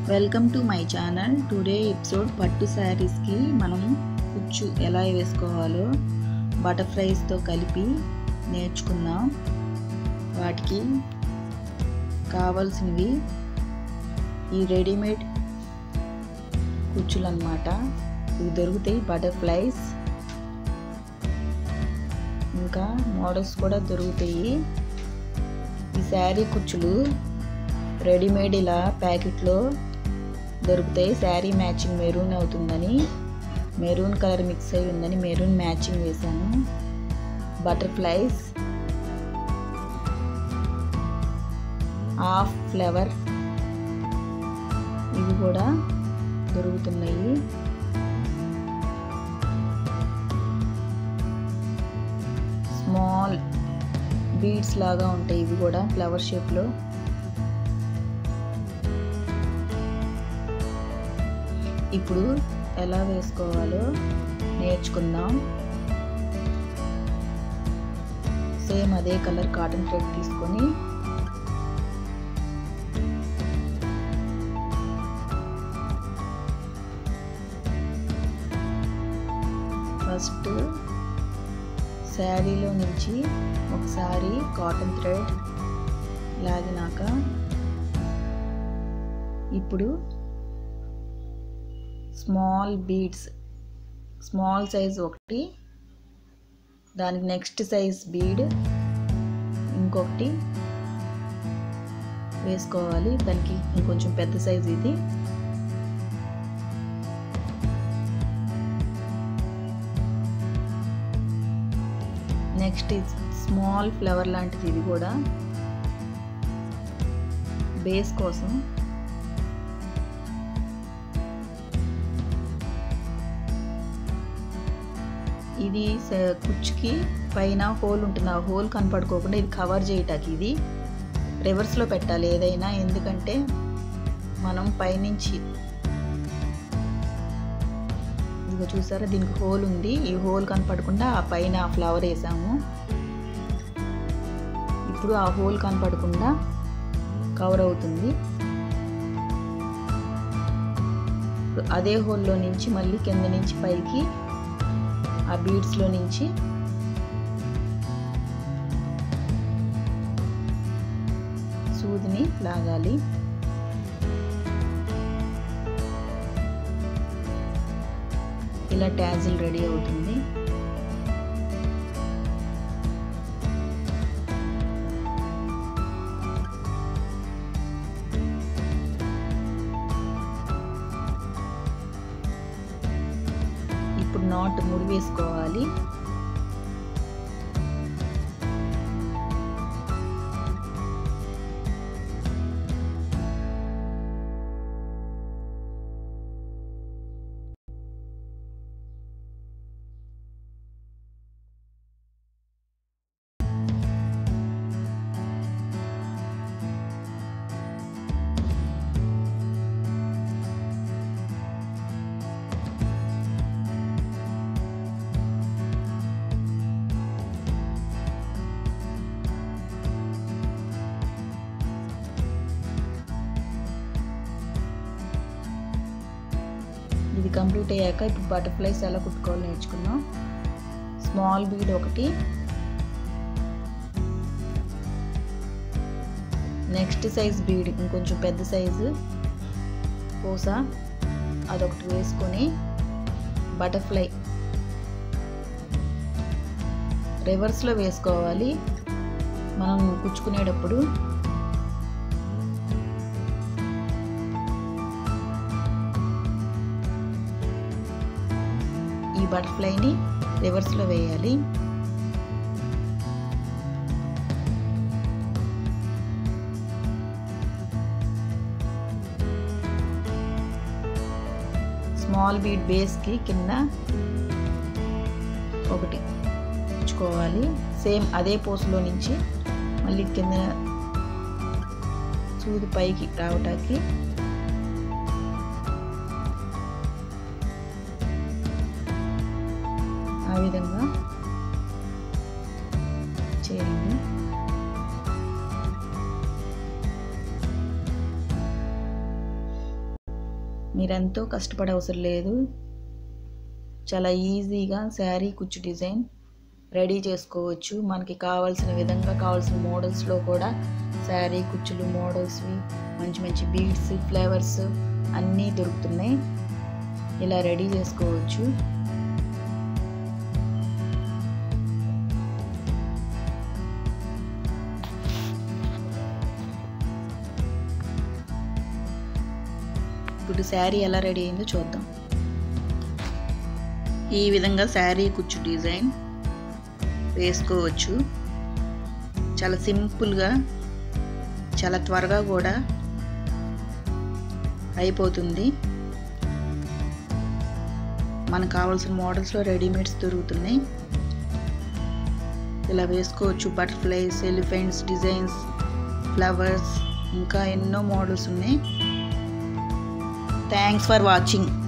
welcome to my channel today episode పట్టు శారీస్కి మనం కుచ్చు ఎలా వేసుకోవాలో బటర్ఫ్లైస్తో కలిపి నేర్చుకుందాం వాటికి కావాల్సినవి ఈ రెడీమేడ్ కుచ్చులు అన్నమాట ఇవి దొరుకుతాయి బటర్ఫ్లైస్ ఇంకా మోడల్స్ కూడా దొరుకుతాయి ఈ శారీ కుచ్చులు రెడీమేడ్ ఇలా ప్యాకెట్లో దొరుకుతాయి శారీ మ్యాచింగ్ మెరూన్ అవుతుందని మెరూన్ కలర్ మిక్స్ అయి ఉందని మెరూన్ మ్యాచింగ్ వేశాను బటర్ఫ్లైస్ హాఫ్ ఫ్లవర్ ఇవి కూడా దొరుకుతున్నాయి స్మాల్ బీడ్స్ లాగా ఉంటాయి ఇవి కూడా ఫ్లవర్ షేప్లో ఇప్పుడు ఎలా వేసుకోవాలో నేర్చుకుందాం సేమ్ అదే కలర్ కాటన్ థ్రెడ్ తీసుకొని ఫస్ట్ శారీలో నుంచి ఒకసారి కాటన్ థ్రెడ్ లాగినాక ఇప్పుడు స్మాల్ బీడ్స్ స్మాల్ సైజ్ ఒకటి దానికి నెక్స్ట్ సైజ్ బీడ్ ఇంకొకటి వేసుకోవాలి దానికి ఇంకొంచెం పెద్ద సైజ్ ఇది నెక్స్ట్ స్మాల్ ఫ్లవర్ లాంటిది ఇది కూడా బేస్ కోసం ఇది కుచ్చుకి పైన హోల్ ఉంటుంది ఆ హోల్ కనపడుకోకుండా ఇది కవర్ చేయటానికి ఇది రివర్స్లో పెట్టాలి ఏదైనా ఎందుకంటే మనం పైనుంచి ఇదిగో చూసారా దీనికి హోల్ ఉంది ఈ హోల్ కనపడకుండా ఆ పైన ఆ ఫ్లవర్ వేసాము ఇప్పుడు ఆ హోల్ కనపడకుండా కవర్ అవుతుంది అదే హోల్లో నుంచి మళ్ళీ కింద నుంచి పైకి ఆ బీడ్స్లో నుంచి సూదిని లాగాలి ఇలా ట్యాజిల్ రెడీ అవుతుంది ఇప్పుడు నాట్ ముడి వేసుకోవాలి ఇది కంప్లీట్ అయ్యాక ఇప్పుడు బటర్ఫ్లైస్ ఎలా కుట్టుకోవాలో నేర్చుకుందాం స్మాల్ బీడ్ ఒకటి నెక్స్ట్ సైజ్ బీడ్ ఇంకొంచెం పెద్ద సైజు పూస అదొకటి వేసుకొని బటర్ఫ్లై రివర్స్లో వేసుకోవాలి మనం కుచ్చుకునేటప్పుడు ఈ బటర్ఫ్లైని రివర్స్లో వేయాలి స్మాల్ బీడ్ బేస్కి కింద ఒకటి ఉంచుకోవాలి సేమ్ అదే పోస్లో నుంచి మళ్ళీ కింద సూది పైకి రావటానికి ఆ విధంగా చేయండి మీరెంతో కష్టపడే అవసరం లేదు చాలా ఈజీగా శారీ కుచ్చు డిజైన్ రెడీ చేసుకోవచ్చు మనకి కావాల్సిన విధంగా కావాల్సిన మోడల్స్లో కూడా శారీ కుచ్చులు మోడల్స్వి మంచి మంచి బీడ్స్ ఫ్లేవర్స్ అన్నీ దొరుకుతున్నాయి ఇలా రెడీ చేసుకోవచ్చు ఇప్పుడు శారీ ఎలా రెడీ అయిందో చూద్దాం ఈ విధంగా శారీ కుచ్చు డిజైన్ వేసుకోవచ్చు చాలా సింపుల్గా చాలా త్వరగా కూడా అయిపోతుంది మనకు కావాల్సిన మోడల్స్లో రెడీమేడ్స్ దొరుకుతున్నాయి ఇలా వేసుకోవచ్చు బటర్ఫ్లైస్ ఎలిఫెంట్స్ డిజైన్స్ ఫ్లవర్స్ ఇంకా ఎన్నో మోడల్స్ ఉన్నాయి థ్యాంక్స్ ఫర్ వాచింగ్